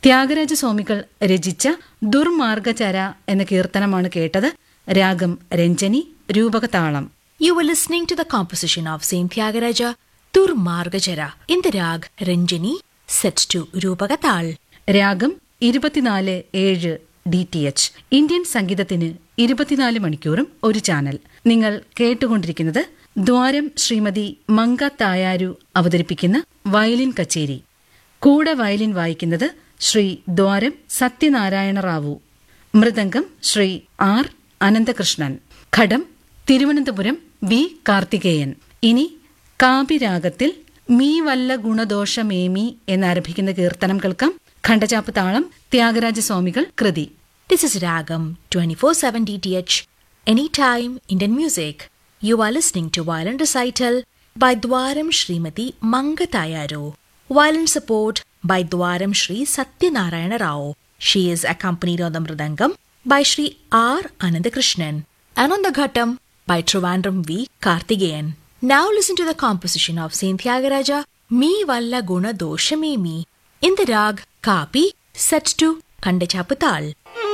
ത്യാഗരാജ സ്വാമികൾ രചിച്ച ദുർമാർഗചര എന്ന കീർത്തനമാണ് കേട്ടത് രാഗം Ranjani രൂപകതാളം You were listening to the composition of Saint Tyagaraja Durmargajara in the rag Ranjani set to Rupagatal. രാഗം ഇരുപത്തിനാല് ഏഴ് ഡി ടി എച്ച് ഇന്ത്യൻ സംഗീതത്തിന് ഇരുപത്തിനാല് മണിക്കൂറും ഒരു ചാനൽ നിങ്ങൾ കേട്ടുകൊണ്ടിരിക്കുന്നത് ദ്വാരം ശ്രീമതി മങ്ക തായാരു അവതരിപ്പിക്കുന്ന വയലിൻ കച്ചേരി കൂടെ വയലിൻ വായിക്കുന്നത് ശ്രീ ദ്വാരം സത്യനാരായണ റാവു മൃദംഗം ശ്രീ ആർ അനന്തകൃഷ്ണൻ ഘടം തിരുവനന്തപുരം വി കാർത്തികേയൻ ഇനി കാപിരാഗത്തിൽ മീ വല്ല ഗുണദോഷമേമി എന്നാരംഭിക്കുന്ന കീർത്തനം കേൾക്കാം ഖണ്ഡചാപ്പ് താളം ത്യാഗരാജ സ്വാമികൾ കൃതി This is Ragam 24/7 DTH Anytime Indian Music. You are listening to violin recital by Dwaram Srimati Mangatayaru. Violin support by Dwaram Shri Satyanarayana Rao. She is accompanied on the mridangam by Shri R. Anandakrishnan and on the ghatam by Trivandrum V. Kartigeyan. Now listen to the composition of Saint Tyagaraja Me Valla Guna Doshamemi in the rag Kapi set to Kandachaputal.